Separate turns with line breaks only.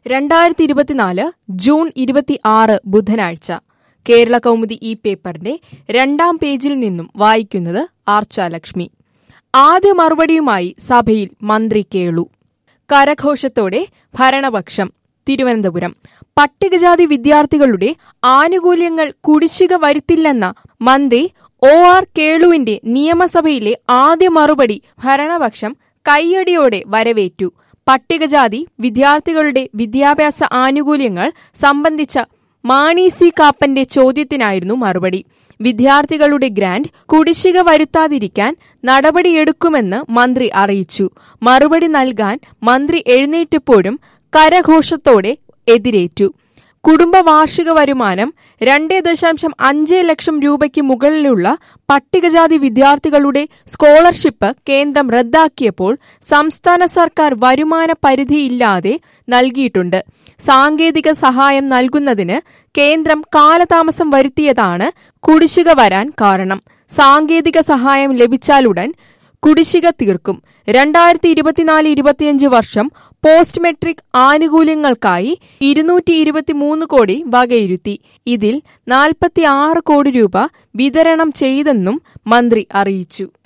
രണ്ടായിരത്തി ഇരുപത്തിനാല് ജൂൺ ഇരുപത്തി ആറ് ബുധനാഴ്ച കേരള കൗമുദി ഈ പേപ്പറിന്റെ രണ്ടാം പേജിൽ നിന്നും വായിക്കുന്നത് ആർച്ചാലക്ഷ്മി ആദ്യ മറുപടിയുമായി സഭയിൽ മന്ത്രി കേളു കരഘോഷത്തോടെ ഭരണപക്ഷം തിരുവനന്തപുരം പട്ടികജാതി വിദ്യാർത്ഥികളുടെ ആനുകൂല്യങ്ങൾ കുടിശ്ശിക വരുത്തില്ലെന്ന മന്ത്രി ഒ ആർ കേളുവിന്റെ നിയമസഭയിലെ ആദ്യ മറുപടി ഭരണപക്ഷം കയ്യടിയോടെ വരവേറ്റു പട്ടികജാതി വിദ്യാർത്ഥികളുടെ വിദ്യാഭ്യാസ ആനുകൂല്യങ്ങൾ സംബന്ധിച്ച മാണി സി കാപ്പന്റെ ചോദ്യത്തിനായിരുന്നു മറുപടി വിദ്യാർത്ഥികളുടെ ഗ്രാന്റ് കുടിശ്ശിക വരുത്താതിരിക്കാൻ നടപടിയെടുക്കുമെന്ന് മന്ത്രി അറിയിച്ചു മറുപടി നൽകാൻ മന്ത്രി എഴുന്നേറ്റപ്പോഴും കരഘോഷത്തോടെ എതിരേറ്റു കുടുംബ വാർഷിക വരുമാനം രണ്ടേ ദശാംശം അഞ്ച് ലക്ഷം രൂപയ്ക്ക് മുകളിലുള്ള പട്ടികജാതി വിദ്യാർത്ഥികളുടെ സ്കോളർഷിപ്പ് കേന്ദ്രം റദ്ദാക്കിയപ്പോൾ സംസ്ഥാന സർക്കാർ വരുമാന പരിധിയില്ലാതെ നൽകിയിട്ടുണ്ട് സാങ്കേതിക സഹായം നൽകുന്നതിന് കേന്ദ്രം കാലതാമസം വരുത്തിയതാണ് കുടിശ്ശിക വരാൻ കാരണം സാങ്കേതിക സഹായം ലഭിച്ചാലുടൻ കുടിശ്ശിക തീർക്കും രണ്ടായിരത്തി ഇരുപത്തിനാല് ഇരുപത്തിയഞ്ച് വർഷം പോസ്റ്റ് മെട്രിക് ആനുകൂല്യങ്ങൾക്കായി ഇരുന്നൂറ്റി ഇരുപത്തിമൂന്ന് കോടി വകയിരുത്തി ഇതിൽ നാൽപ്പത്തി ആറ് കോടി രൂപ വിതരണം ചെയ്തെന്നും മന്ത്രി അറിയിച്ചു